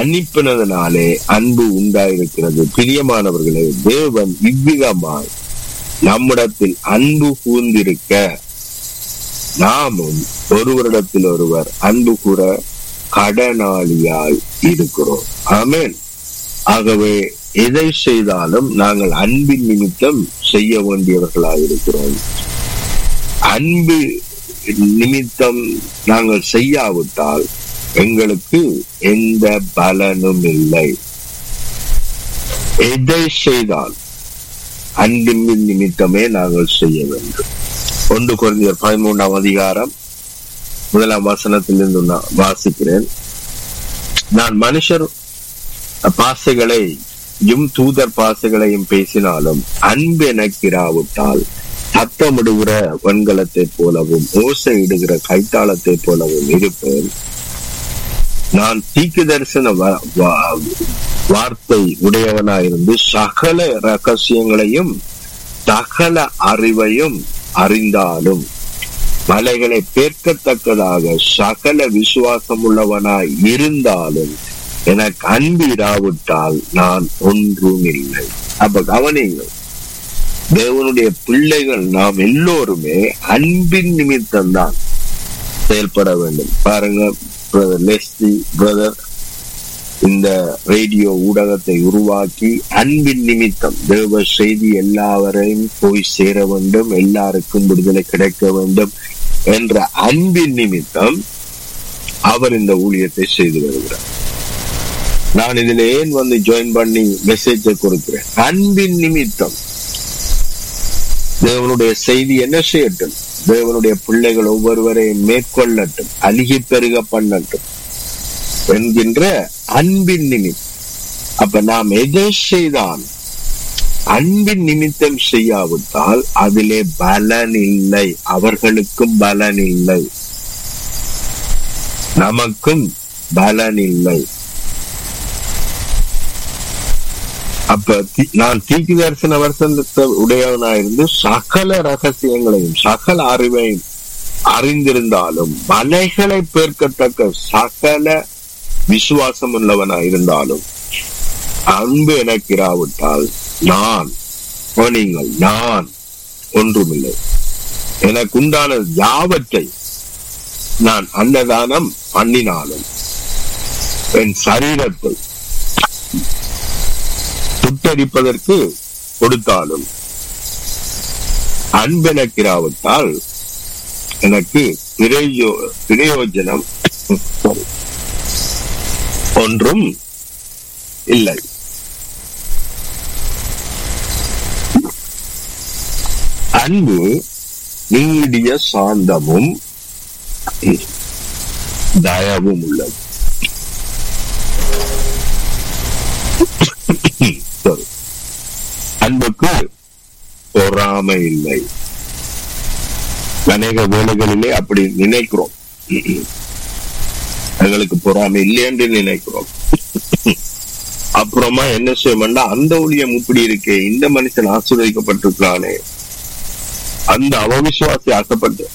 மன்னிப்பினதனாலே அன்பு உண்டாயிருக்கிறது பிரியமானவர்களே தேவன் இவ்விதமாய் நம்மிடத்தில் அன்பு கூர்ந்திருக்க நாமும் ஒருவரிடத்தில் ஒருவர் அன்பு கூற கடனாளியாய் இருக்கிறோம் ஆமென் ஆகவே எதை செய்தாலும் நாங்கள் அன்பின் நிமித்தம் செய்ய வேண்டியவர்களாக இருக்கிறோம் அன்பு நிமித்தம் நாங்கள் செய்யாவிட்டால் எங்களுக்கு எந்த பலனும் இல்லை எதை செய்தால் அன்பின் நிமித்தமே நாங்கள் செய்ய வேண்டும் ஒன்று குறைந்தர் பதிமூன்றாம் அதிகாரம் முதலாம் வசனத்திலிருந்து நான் வாசிக்கிறேன் நான் மனுஷர் பாசைகளையும் தூதர் பாசைகளையும் பேசினாலும் அன்பு எனக்கிராவிட்டால் சத்தமிடுகிற வெண்கலத்தை போலவும் ஓசை இடுகிற கைத்தாளத்தை போலவும் இருப்பேன் நான் தீக்கு தரிசன வார்த்தை உடையவனாயிருந்து சகல ரகசியங்களையும் சகல அறிவையும் அறிந்தாலும் மலைகளை பேர்க்கத்தக்கதாக சகல விசுவாசம் உள்ளவனாய் இருந்தாலும் எனக்கு அன்பு இராவிட்டால் நான் ஒன்றும் இல்லை அப்ப கவனிங்கள் தேவனுடைய பிள்ளைகள் நாம் எல்லோருமே அன்பின் நிமித்தம் தான் செயல்பட வேண்டும் பாருங்க பிரதர் லெஸ்லி பிரதர் இந்த ரேடியோ ஊடகத்தை உருவாக்கி அன்பின் நிமித்தம் தேவ செய்தி எல்லாவரையும் போய் சேர வேண்டும் எல்லாருக்கும் விடுதலை கிடைக்க வேண்டும் என்ற அன்பின் நிமித்தம் அவர் இந்த ஊழியத்தை செய்து வருகிறார் நான் இதுல ஏன் வந்து ஜாயின் பண்ணி மெசேஜை கொடுக்கிறேன் அன்பின் நிமித்தம் தேவனுடைய செய்தி என்ன செய்யட்டும் தேவனுடைய பிள்ளைகள் ஒவ்வொருவரையும் மேற்கொள்ளட்டும் அழுகி பெருக பண்ணட்டும் என்கின்ற அன்பின் நிமித்தம் அப்ப நாம் எதை செய்தான் அன்பின் நிமித்தம் செய்யாவிட்டால் அதிலே பலன் இல்லை அவர்களுக்கும் பலன் இல்லை நமக்கும் பலன் இல்லை அப்ப நான் தீக்கு தரிசன வருஷத்தை உடையவனாயிருந்து சகல ரகசியங்களையும் சகல அறிவையும் அறிந்திருந்தாலும் மலைகளை பேர்க்கத்தக்க சகல விசுவாசம் உள்ளவனாயிருந்தாலும் அன்பு எனக்கு இராவிட்டால் நான் நீங்கள் நான் ஒன்றுமில்லை எனக்கு உண்டான யாவற்றை நான் அன்னதானம் பண்ணினாலும் என் சரீரத்தை சுட்டரிப்பதற்கு கொடுத்தாலும் அன்பெனக்கிராவிட்டால் எனக்கு பிரயோ பிரயோஜனம் ஒன்றும் இல்லை அன்பு நீடிய சாந்தமும் தயவும் உள்ளது அன்புக்கு பொறாமை இல்லை அநேக வேலைகளிலே அப்படி நினைக்கிறோம் எங்களுக்கு பொறாமை இல்லை என்று நினைக்கிறோம் அப்புறமா என்ன செய்யணும்னா அந்த ஊழியம் இப்படி இருக்கே இந்த மனுஷன் ஆசீர்வதிக்கப்பட்டிருக்கானே அந்த அவவிசுவாசி ஆசைப்பட்டு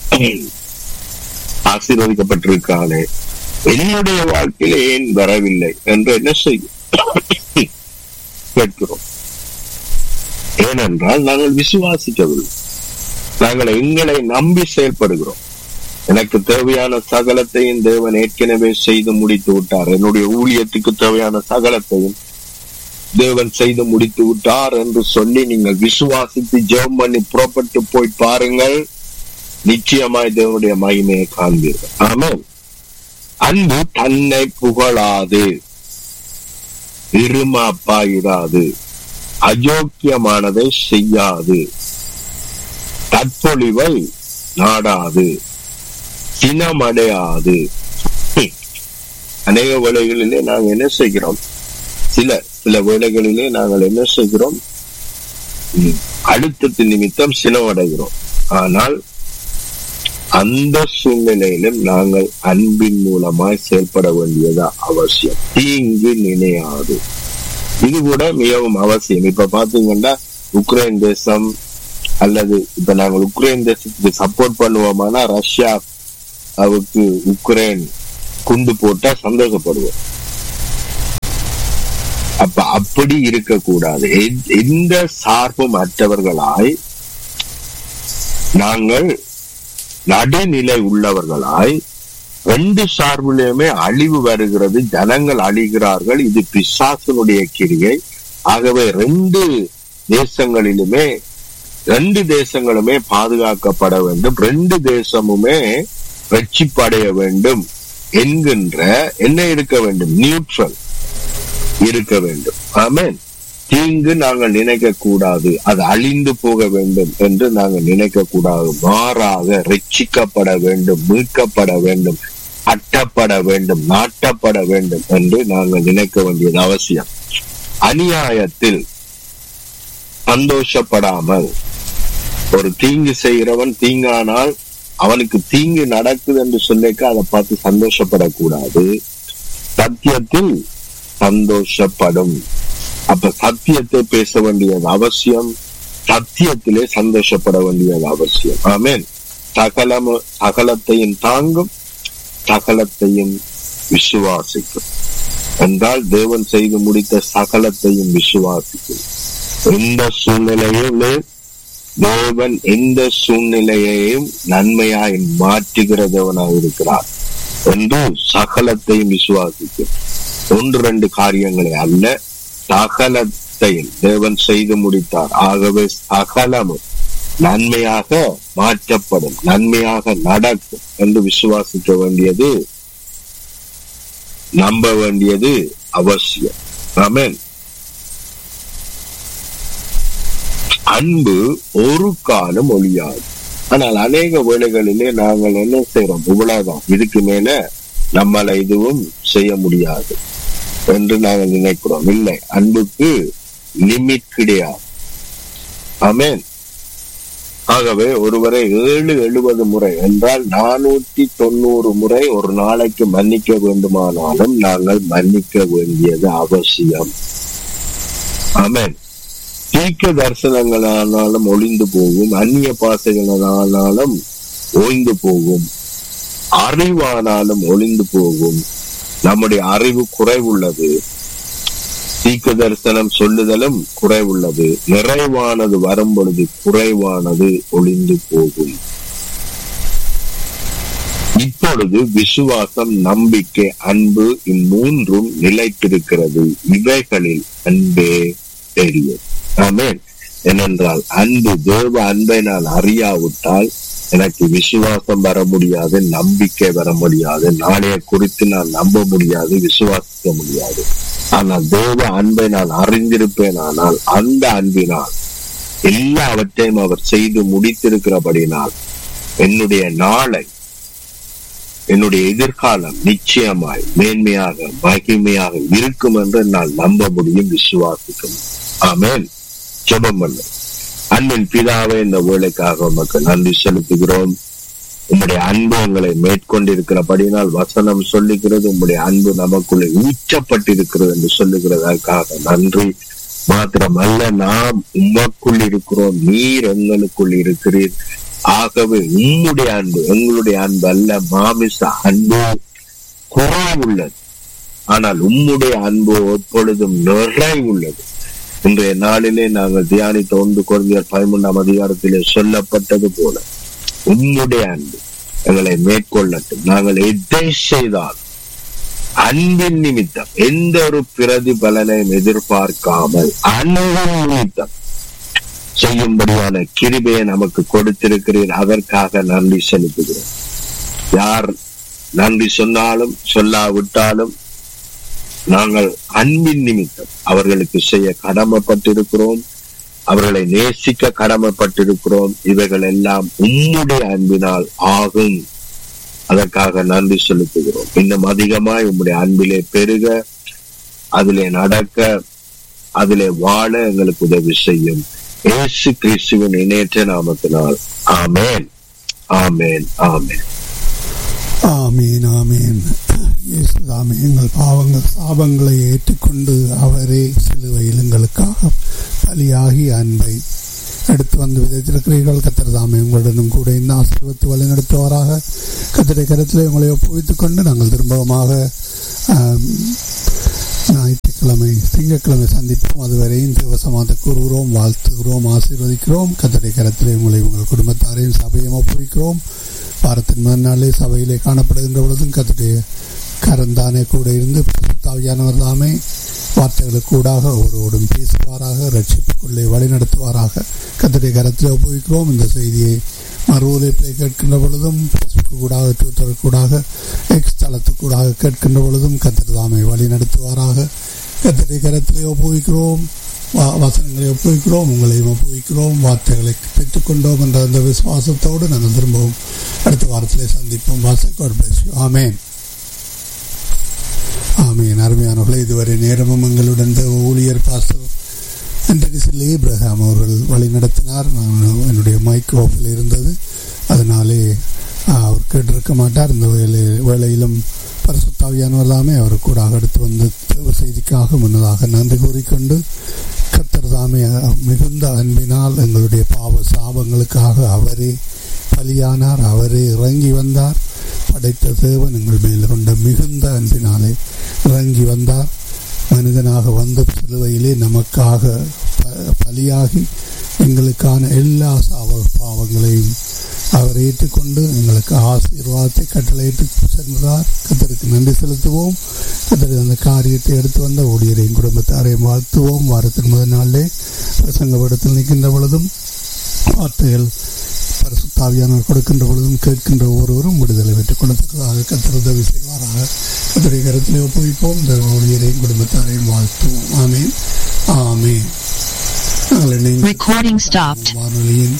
ஆசீர்வதிக்கப்பட்டிருக்கானே என்னுடைய வாழ்க்கையில ஏன் வரவில்லை என்று என்ன செய்யும் கேட்கிறோம் ஏனென்றால் நாங்கள் விசுவாசிக்கவில்லை நாங்கள் எங்களை நம்பி செயல்படுகிறோம் எனக்கு தேவையான சகலத்தையும் தேவன் ஏற்கனவே செய்து முடித்து விட்டார் என்னுடைய ஊழியத்துக்கு தேவையான சகலத்தையும் தேவன் செய்து முடித்து விட்டார் என்று சொல்லி நீங்கள் விசுவாசித்து ஜெபம் பண்ணி புறப்பட்டு போய் பாருங்கள் நிச்சயமாய் தேவனுடைய மகிமையை காண்பீர்கள் ஆமாம் அன்பு தன்னை புகழாது இருமாப்பாயிராது அயோக்கியமானதை செய்யாது தற்பொழிவை நாடாது சினமடையாது அநேக வேளைகளிலே நாங்கள் என்ன செய்கிறோம் சில சில வேளைகளிலே நாங்கள் என்ன செய்கிறோம் அழுத்தத்தின் நிமித்தம் சினமடைகிறோம் ஆனால் அந்த சூழ்நிலையிலும் நாங்கள் அன்பின் மூலமாய் செயல்பட வேண்டியது அவசியம் தீங்கு நினையாது இது கூட மிகவும் அவசியம் இப்ப பாத்தீங்கன்னா உக்ரைன் தேசம் அல்லது இப்ப நாங்கள் உக்ரைன் தேசத்துக்கு சப்போர்ட் பண்ணுவோமானா ரஷ்யா அவருக்கு உக்ரைன் குண்டு போட்டா சந்தோஷப்படுவோம் அப்ப அப்படி இருக்கக்கூடாது எந்த- எந்த சார்பும் அற்றவர்களாய் நாங்கள் நடுநிலை உள்ளவர்களாய் ரெண்டு சார்பிலுமே அழிவு வருகிறது ஜனங்கள் அழிகிறார்கள் இது பிசாசனுடைய கிரியை ஆகவே ரெண்டு தேசங்களிலுமே ரெண்டு தேசங்களுமே பாதுகாக்கப்பட வேண்டும் ரெண்டு தேசமுமே ரட்சிப்படைய வேண்டும் என்கின்ற என்ன இருக்க வேண்டும் நியூட்ரல் இருக்க வேண்டும் ஆமென் தீங்கு நாங்கள் நினைக்க கூடாது அது அழிந்து போக வேண்டும் என்று நாங்கள் நினைக்க கூடாது மாறாக ரட்சிக்கப்பட வேண்டும் மீட்கப்பட வேண்டும் அட்டப்பட வேண்டும் நாட்டப்பட வேண்டும் என்று நாங்கள் நினைக்க வேண்டியது அவசியம் அநியாயத்தில் சந்தோஷப்படாமல் ஒரு தீங்கு செய்கிறவன் தீங்கானால் அவனுக்கு தீங்கு நடக்குது என்று சொல்லிக்க அதை பார்த்து சந்தோஷப்படக்கூடாது சத்தியத்தில் சந்தோஷப்படும் அப்ப சத்தியத்தை பேச வேண்டியது அவசியம் சத்தியத்திலே சந்தோஷப்பட வேண்டியது அவசியம் ஆமென் சகலம் சகலத்தையும் தாங்கும் சகலத்தையும் விசுவாசிக்கும் என்றால் தேவன் செய்து முடித்த சகலத்தையும் விசுவாசிக்கும் எந்த சூழ்நிலையிலே தேவன் எந்த சூழ்நிலையையும் நன்மையாய் மாற்றுகிறதவனாய் இருக்கிறார் என்று சகலத்தையும் விசுவாசிக்கும் ஒன்று ரெண்டு காரியங்களை அல்ல சகலத்தையும் தேவன் செய்து முடித்தார் ஆகவே சகலமும் நன்மையாக மாற்றப்படும் நன்மையாக நடக்கும் என்று விசுவாசிக்க வேண்டியது நம்ப வேண்டியது அவசியம் ஆமென் அன்பு ஒரு காலம் ஒழியாது ஆனால் அநேக வேளைகளிலே நாங்கள் என்ன செய்யறோம் இவ்வளவுதான் இதுக்கு மேல நம்மள இதுவும் செய்ய முடியாது என்று நாங்கள் நினைக்கிறோம் இல்லை அன்புக்கு லிமிட் கிடையாது ஆமென் ஆகவே ஒருவரை ஏழு எழுபது முறை என்றால் நானூத்தி தொண்ணூறு முறை ஒரு நாளைக்கு மன்னிக்க வேண்டுமானாலும் நாங்கள் மன்னிக்க வேண்டியது அவசியம் ஆமென் தீர்க்க தரிசனங்களானாலும் ஒளிந்து போகும் அந்நிய பாசைகளானாலும் ஓய்ந்து போகும் அறிவானாலும் ஒளிந்து போகும் நம்முடைய அறிவு குறைவுள்ளது தீர்க்க தரிசனம் சொல்லுதலும் குறைவுள்ளது நிறைவானது வரும் பொழுது குறைவானது ஒளிந்து போகும் இப்பொழுது விசுவாசம் நம்பிக்கை அன்பு இம்மூன்றும் நிலைத்திருக்கிறது இவைகளில் அன்பே தெரியும் ஆமென் ஏனென்றால் அன்பு தேவ அன்பை நான் அறியாவிட்டால் எனக்கு விசுவாசம் வர முடியாது நம்பிக்கை வர முடியாது நாளைய குறித்து நான் நம்ப முடியாது விசுவாசிக்க முடியாது ஆனால் தேவ அன்பை நான் அறிந்திருப்பேன் ஆனால் அந்த அன்பினால் எல்லாவற்றையும் அவர் செய்து முடித்திருக்கிறபடினால் என்னுடைய நாளை என்னுடைய எதிர்காலம் நிச்சயமாய் மேன்மையாக மகிமையாக இருக்கும் என்று நான் நம்ப முடியும் விசுவாசிக்க முடியும் ஆமென் ஜெபம் பண்ண அன்பின் பிதாவே இந்த வேலைக்காக உமக்கு நன்றி செலுத்துகிறோம் உம்முடைய அன்பு எங்களை மேற்கொண்டிருக்கிறபடினால் வசனம் சொல்லுகிறது உம்முடைய அன்பு நமக்குள்ளே ஊற்றப்பட்டிருக்கிறது என்று சொல்லுகிறதற்காக நன்றி மாத்திரமல்ல நாம் உமக்குள் இருக்கிறோம் நீர் எங்களுக்குள் இருக்கிறீர் ஆகவே உம்முடைய அன்பு எங்களுடைய அன்பு அல்ல மாமிச அன்பு குறைவுள்ளது ஆனால் உம்முடைய அன்பு எப்பொழுதும் நிறைவுள்ளது இன்றைய நாளிலே நாங்கள் தியானித்த ஒன்று குழந்தையர் பதிமூன்றாம் அதிகாரத்திலே சொல்லப்பட்டது போல உம்முடைய அன்பு எங்களை மேற்கொள்ளட்டும் நாங்கள் எதை செய்தால் அன்பின் நிமித்தம் எந்த ஒரு பிரதிபலனையும் எதிர்பார்க்காமல் அன்பும் நிமித்தம் செய்யும்படியான கிருபையை நமக்கு கொடுத்திருக்கிறீர் அதற்காக நன்றி செலுத்துகிறோம் யார் நன்றி சொன்னாலும் சொல்லாவிட்டாலும் நாங்கள் அன்பின் நிமித்தம் அவர்களுக்கு செய்ய கடமைப்பட்டிருக்கிறோம் அவர்களை நேசிக்க கடமைப்பட்டிருக்கிறோம் இவைகள் எல்லாம் உம்முடைய அன்பினால் ஆகும் அதற்காக நன்றி செலுத்துகிறோம் இன்னும் அதிகமாய் உம்முடைய அன்பிலே பெருக அதிலே நடக்க அதிலே வாழ எங்களுக்கு உதவி செய்யும் இயேசு கிறிஸ்துவின் இணையற்ற நாமத்தினால் ஆமேன் ஆமேன் ஆமேன் ஆமீன் ஆமீன் இயேசுதாமே எங்கள் பாவங்கள் சாபங்களை ஏற்றுக்கொண்டு அவரே சிலுவையில் எங்களுக்காக பலியாகி அன்பை எடுத்து வந்து விதைத்திருக்கிறீர்கள் கத்தர் தாமே உங்களுடனும் கூட இந்த ஆசீர்வத்து வழி நடத்துவாராக கத்தரை கருத்தில் உங்களை ஒப்புவித்துக் கொண்டு நாங்கள் திரும்பமாக ஆம், ஞாயிற்றுக்கிழமை திங்கட்கிழமை சந்திப்போம் அதுவரையும் தேவசமாத கூறுகிறோம் வாழ்த்துகிறோம் ஆசீர்வதிக்கிறோம் கத்தடை கரத்திலே உங்களை உங்கள் குடும்பத்தாரையும் சபையும் ஒப்புவிக்கிறோம் வாரத்தின் மறுநாளே சபையிலே காணப்படுகின்ற பொழுதும் கத்தடைய கரந்தானே கூட இருந்து தாவியானவர் தாமே வார்த்தைகளுக்கு கூடாக ஒருவரோடும் பேசுவாராக ரட்சிப்புக்குள்ளே வழிநடத்துவாராக கத்தடைய கரத்தில் ஒப்புவிக்கிறோம் இந்த செய்தியை மறு ஒலிப்பிலே கேட்கின்ற பொழுதும் ஃபேஸ்புக்கு கூடாக ட்விட்டர் கூடாக எக்ஸ் தளத்துக்கூடாக கேட்கின்ற பொழுதும் கத்தர் தாமை வழி நடத்துவாராக கத்தரை கரத்திலே ஒப்புவிக்கிறோம் வசனங்களை ஒப்புவிக்கிறோம் உங்களையும் ஒப்புவிக்கிறோம் வார்த்தைகளை பெற்றுக்கொண்டோம் என்ற அந்த விசுவாசத்தோடு நாங்கள் திரும்பவும் அடுத்த வாரத்திலே சந்திப்போம் வாசல் ஆமேன் ஆமேன் அருமையானவர்களே இதுவரை நேரமும் எங்களுடன் ஊழியர் பாஸ்டர் அண்டனிசில் ஏப்ரஹாம் அவர்கள் வழி நடத்தினார் நான் என்னுடைய மைக் ஆஃபில் இருந்தது அதனாலே அவர் கேட்டிருக்க மாட்டார் இந்த வேலை வேலையிலும் பரிசுத்தாவியானவர் தாமே அவர் கூட அடுத்து வந்து செய்திக்காக முன்னதாக நன்றி கூறிக்கொண்டு கத்தர் தாமே மிகுந்த அன்பினால் எங்களுடைய பாவ சாபங்களுக்காக அவரே பலியானார் அவரே இறங்கி வந்தார் படைத்த தேவன் எங்கள் மேல் கொண்ட மிகுந்த அன்பினாலே இறங்கி வந்தார் மனிதனாக வந்த சிலுவையிலே நமக்காக பலியாகி எங்களுக்கான எல்லா சாவ பாவங்களையும் அவர் ஏற்றுக்கொண்டு எங்களுக்கு ஆசீர்வாதத்தை கட்டளையிட்டு சென்றார் கத்தருக்கு நன்றி செலுத்துவோம் கத்தருக்கு அந்த காரியத்தை எடுத்து வந்த ஊழியரையும் குடும்பத்தாரையும் வாழ்த்துவோம் வாரத்தின் முதல் நாளிலே பிரசங்கப்படத்தில் நிற்கின்ற பொழுதும் வார்த்தைகள் பரிசுத்தாவியானவர் கொடுக்கின்ற பொழுதும் கேட்கின்ற ஒருவரும் விடுதலை பெற்றுக் கொள்ளத்தக்கதாக கத்தர் உதவி செய்வாராக கத்தரை கருத்திலே ஒப்புவிப்போம் இந்த ஊழியரையும் குடும்பத்தாரையும் வாழ்த்துவோம் ஆமேன் ஆமேன் Recording stopped. வானொலியின்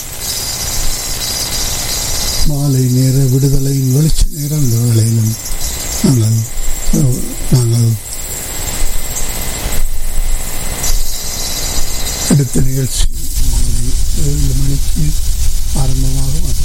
மாலை நேர விடுதலையின் வெளிச்ச நேரம் இந்த வேளையிலும் நாங்கள் நாங்கள் அடுத்த நிகழ்ச்சி மாலை ஏழு மணி